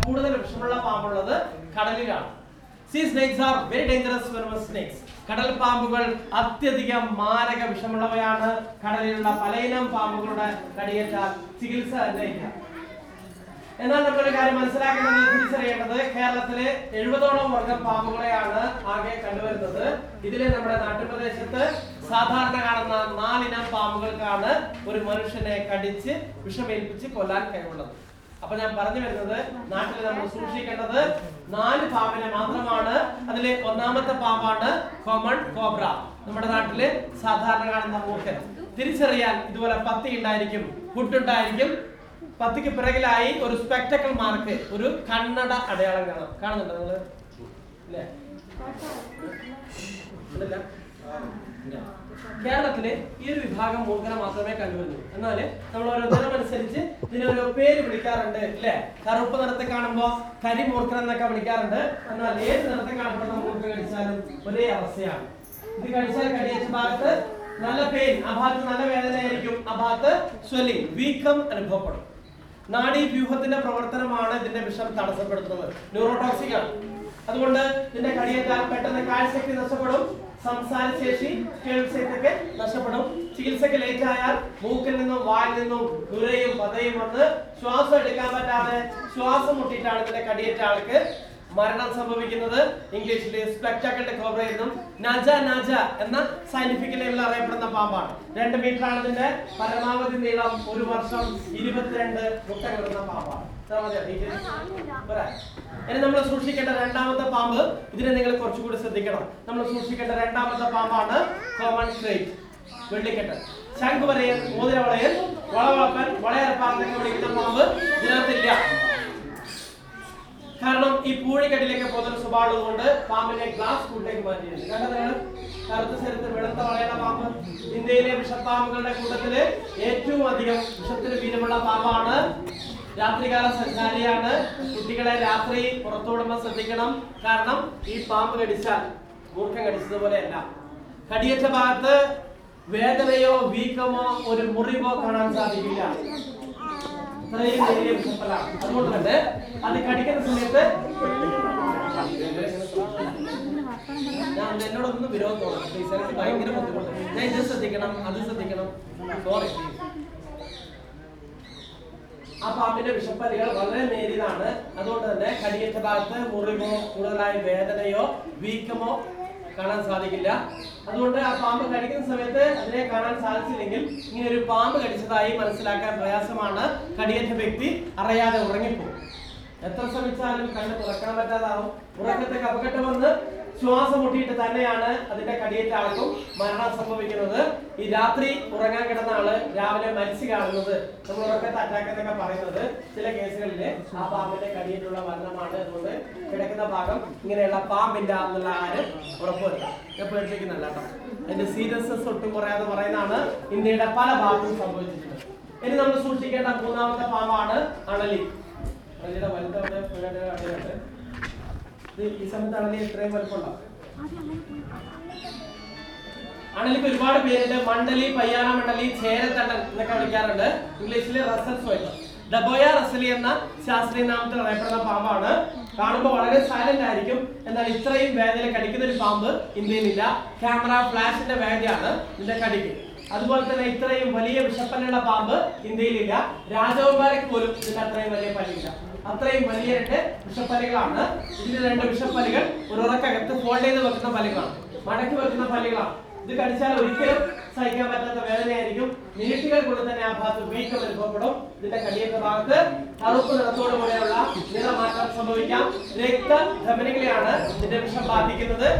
കൂടുതൽ വിഷമുള്ള പാമ്പുള്ളത് കടലിലാണ് sea snakes are very dangerous venomous snakes കടൽ പാമ്പുകൾ അത്യധികം മാരക വിഷമുള്ളവയാണ് കടലിലുള്ള പലയിനം പാമ്പുകളുടെ കടിയേറ്റാൽ ചികിത്സ തന്നെ ഇല്ല എന്നാൽ നമ്മളൊരു കാര്യം മനസ്സിലാക്കേണ്ടത് തിരിച്ചറിയേണ്ടത് കേരളത്തിലെ എഴുപതോളം വർഗം പാമ്പുകളെയാണ് ആകെ കണ്ടുവരുന്നത് ഇതിലെ നമ്മുടെ നാട്ടുപ്രദേശത്ത് സാധാരണ കാണുന്ന നാലിനം പാമ്പുകൾക്കാണ് ഒരു മനുഷ്യനെ കടിച്ച് വിഷമേൽപ്പിച്ച് കൊല്ലാൻ കഴിവുള്ളത് അപ്പൊ ഞാൻ പറഞ്ഞു വരുന്നത് നാട്ടിൽ നമ്മൾ സൂക്ഷിക്കേണ്ടത് നാല് പാമ്പിനെ മാത്രമാണ് അതിലെ ഒന്നാമത്തെ പാമ്പാണ് കോമൺ കോബ്ര നമ്മുടെ നാട്ടില് സാധാരണ കാണുന്ന മൂർഖൻ തിരിച്ചറിയാൻ ഇതുപോലെ പത്തി ഉണ്ടായിരിക്കും ഹുഡ് പത്തിക്ക് പിറകിലായി ഒരു സ്പെക്ടക്കിൾ മാർക്ക് ഒരു കണ്ണട അടയാളം കാണാം കാണുന്നുണ്ടോ നിങ്ങള് ഇല്ലേ? ഉണ്ടല്ല? ഇല്ല. കേരളത്തില് ഈ ഒരു വിഭാഗം മൂർഖനെ മാത്രമേ കണ്ടുവരുന്നു എന്നാല് നമ്മൾ ഓരോ ദിനം അനുസരിച്ച് ഇതിന് ഓരോ പേര് വിളിക്കാറുണ്ട് അല്ലെ കറുപ്പ് നിറത്തെ കാണുമ്പോ കരിമൂർഖൻ എന്നൊക്കെ വിളിക്കാറുണ്ട് എന്നാൽ ഏത് നിറത്തെ കാണപ്പെടുന്ന മൂർഖ കടിച്ചാലും ഒരേ അവസ്ഥയാണ് ഇത് കടിച്ചാൽ കടിയേറ്റ ഭാഗത്ത് നല്ല പെയിൻ ആ ഭാഗത്ത് നല്ല വേദനയായിരിക്കും ആ ഭാഗത്ത് സ്വെല്ലിംഗ് വീക്കം അനുഭവപ്പെടും നാഡീ വ്യൂഹത്തിന്റെ പ്രവർത്തനമാണ് ഇതിന്റെ വിഷം തടസ്സപ്പെടുത്തുന്നത് ന്യൂറോടോക്സിക് ആണ് അതുകൊണ്ട് ഇതിന്റെ കടിയേറ്റാൽ പെട്ടെന്ന് കാഴ്ചശക്തി നഷ്ടപ്പെടും സംസാരശേഷി കേൾവിശക്തിയൊക്കെ നഷ്ടപ്പെടും ചികിത്സയ്ക്ക് ലേറ്റ് ആയാൽ മൂക്കിൽ നിന്നും വായിൽ നിന്നും നുരയും പതയും വന്ന് ശ്വാസം എടുക്കാൻ പറ്റാതെ ശ്വാസം മുട്ടിയിട്ടാണ് ഇതിന്റെ കടിയേറ്റ ആൾക്ക് മരണം സംഭവിക്കുന്നത് ഇംഗ്ലീഷിൽ സ്പെക്ടാക്കിളുടെ കോബ്ര എന്നും നജ നജ എന്ന സയന്റിഫിക് ലെവലിൽ അറിയപ്പെടുന്ന പാമ്പാണ് രണ്ട് മീറ്റർ ആണ് ഇതിന്റെ പരമാവധി നീളം ഒരു വർഷം ഇരുപത്തിരണ്ട് മുട്ട കിടന്ന പാമ്പാണ് ഇത്ര മതിയോ? details? പോരെ? ഇനി നമ്മൾ സൂക്ഷിക്കേണ്ട രണ്ടാമത്തെ പാമ്പ് ഇതിനെ നിങ്ങൾ കുറച്ചുകൂടി ശ്രദ്ധിക്കണം നമ്മൾ സൂക്ഷിക്കേണ്ട രണ്ടാമത്തെ പാമ്പാണ് കോമൺ സ്ട്രേറ്റ് വെള്ളിക്കെട്ട് ശംഖുവരയൻ മോതിരവളയൻ വളവളപ്പൻ വളയറപ്പാൻ എന്നൊക്കെ വിളിക്കുന്ന പാമ്പ് ഇതിനകത്തില്ല കാരണം ഈ പൂഴിക്കെട്ടിലേക്ക് പോകുന്ന സ്വഭാവം കൊണ്ട് പാമ്പിനെ ഗ്ലാസ് കൂട്ടിലേക്ക് മാറ്റിയിട്ടുണ്ട് കണ്ടത് നിങ്ങൾ കറുത്ത സ്ഥലത്ത് വെളുത്ത വളയുന്ന പാമ്പ് ഇന്ത്യയിലെ വിഷപ്പാമ്പുകളുടെ കൂട്ടത്തില് ഏറ്റവും അധികം വിഷത്തിന് വീരമുള്ള പാമ്പാണ് രാത്രികാല സഞ്ചാരിയാണ് കുട്ടികളെ രാത്രി പുറത്തോടുമ്പോൾ ശ്രദ്ധിക്കണം കാരണം ഈ പാമ്പ് കടിച്ചാൽ മൂർഖം കടിച്ചതുപോലെയല്ല കടിയേറ്റ ഭാഗത്ത് വേദനയോ വീക്കമോ ഒരു മുറിവോ കാണാൻ സാധിക്കില്ല ഇത്രയും വലിയ വിഷപ്പലാണ് അതുകൊണ്ട് തന്നെ അത് കടിക്കുന്ന സമയത്ത് ഞാൻ എന്നോടൊന്നും വിരോധം തോന്നുന്നു പ്ലീസ് എനിക്ക് ഭയങ്കര ബുദ്ധിമുട്ട് ഞാൻ ഇത് ശ്രദ്ധിക്കണം അത് ശ്രദ്ധിക്കണം സോറി ആ പാമ്പിന്റെ വിഷപ്പലികൾ വളരെ നേരിയതാണ് അതുകൊണ്ട് തന്നെ കടിയേറ്റ ഭാഗത്ത് മുറിവോ കൂടുതലായ വേദനയോ വീക്കമോ കാണാൻ സാധിക്കില്ല അതുകൊണ്ട് ആ പാമ്പ് കടിക്കുന്ന സമയത്ത് അതിനെ കാണാൻ സാധിച്ചില്ലെങ്കിൽ ഇങ്ങനെ ഒരു പാമ്പ് കടിച്ചതായി മനസ്സിലാക്കാൻ പ്രയാസമാണ് കടിയേറ്റ വ്യക്തി അറിയാതെ ഉറങ്ങിപ്പോകും എത്ര ശ്രമിച്ചാലും കണ്ണ് തുറക്കാൻ പറ്റാതാവും ഉറക്കത്തെ കപകെട്ട് വന്ന് ശ്വാസം മുട്ടിയിട്ട് തന്നെയാണ് അതിന്റെ കടിയേറ്റ ആൾക്കും മരണം സംഭവിക്കുന്നത് ഈ രാത്രി ഉറങ്ങാൻ കിടന്ന ആള് രാവിലെ മരിച്ചു കാണുന്നത് നമ്മൾ ഉറക്കത്തെ അറ്റാക്ക് എന്നൊക്കെ പറയുന്നത് ചില കേസുകളിൽ ആ പാമ്പിന്റെ കടിയേറ്റുള്ള മരണമാണ് അതുകൊണ്ട് കിടക്കുന്ന ഭാഗം ഇങ്ങനെയുള്ള പാമ്പില്ല എന്നുള്ള ആരും ഉറപ്പുവരുത്താം ഞാൻ പേടിപ്പിക്കുന്നല്ല കേട്ടോ അതിന്റെ സീരിയസ്നെസ് ഒട്ടും കുറയാതെ പറയുന്നതാണ് ഇന്ത്യയുടെ പല ഭാഗത്തും സംഭവിച്ചിട്ടുള്ളത് ഇനി നമ്മൾ സൂക്ഷിക്കേണ്ട മൂന്നാമത്തെ പാമ്പാണ് അണലി അണലിയുടെ വലുതവിടെ പുഴയുടെ അടിയിലുണ്ട് ഇത് ഈ സമയത്ത് അണലി ഇത്രയും വലുപ്പമുണ്ടോ അണലിക്ക് ഒരുപാട് പേരുണ്ട് മണ്ഡലി പയ്യാന മണ്ഡലി ചേരത്തണ്ടൻ എന്നൊക്കെ വിളിക്കാറുണ്ട് ഇംഗ്ലീഷിൽ റസൽ സ്വൈപ്പർ ഡബോയ റസലി എന്ന ശാസ്ത്രീയ നാമത്തിൽ അറിയപ്പെടുന്ന പാമ്പാണ് കാണുമ്പോൾ വളരെ സൈലന്റ് ആയിരിക്കും എന്നാൽ ഇത്രയും വേദന കടിക്കുന്ന ഒരു പാമ്പ് ഇന്ത്യയിലില്ല ക്യാമറ ഫ്ലാഷിന്റെ വേദനയാണ് ഇതിന്റെ കടിക്ക് അതുപോലെ തന്നെ ഇത്രയും വലിയ വിഷപ്പല്ലുള്ള പാമ്പ് ഇന്ത്യയിലില്ല രാജകുമാരക്ക് പോലും ഇതിന്റെ അത്രയും വലിയ പല്ലില്ല അത്രയും വലിയ രണ്ട് വിഷപ്പല്ലികളാണ് ഇതിന്റെ രണ്ട് വിഷപ്പല്ലികൾ ഒരു ഉറക്കകത്ത് ഫോൾഡ് ചെയ്ത് വെക്കുന്ന പല്ലികളാണ് മടക്കി വെക്കുന്ന പല്ലികളാണ് ഇത് കടിച്ചാൽ ഒരിക്കലും സഹിക്കാൻ പറ്റാത്ത വേദനയായിരിക്കും മിനിറ്റുകൾക്കുള്ളിൽ തന്നെ ആ ഭാഗത്ത് വീക്കം അനുഭവപ്പെടും ഇതിന്റെ കടിയേറ്റ ഭാഗത്ത് കറുപ്പ് നിറത്തോടു കൂടെയുള്ള നിറമാറ്റം സംഭവിക്കാം രക്തധമനികളെയാണ് ഇതിന്റെ വിഷം ബാധിക്കുന്നത്